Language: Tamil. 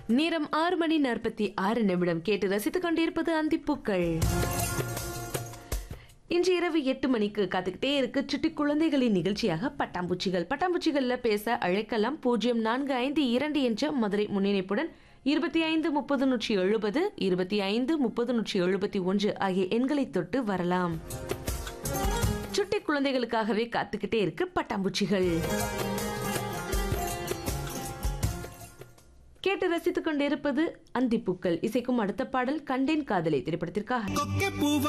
நேரம் ஆறு மணி நாற்பத்தி ஆறு நிமிடம் கேட்டு ரசித்துக் கொண்டிருப்பது அந்திப்பூக்கள் இன்று இரவு எட்டு மணிக்கு காத்துக்கிட்டே இருக்கு சுட்டி குழந்தைகளின் நிகழ்ச்சியாக பட்டாம்பூச்சிகள் பட்டாம்பூச்சிகள்ல பேச அழைக்கலாம் பூஜ்ஜியம் நான்கு ஐந்து இரண்டு என்ற மதுரை முன்னிணைப்புடன் இருபத்தி ஐந்து முப்பது நூற்றி எழுபது இருபத்தி ஐந்து முப்பது நூற்றி எழுபத்தி ஒன்று ஆகிய எண்களை தொட்டு வரலாம் சுட்டி குழந்தைகளுக்காகவே காத்துக்கிட்டே இருக்கு பட்டாம்பூச்சிகள் கேட்டு ரசித்துக் கொண்டிருப்பது அந்திப்பூக்கள் இசைக்கும் அடுத்த பாடல் கண்டேன் காதலை திரைப்படத்திற்காக கொக்கை பூவ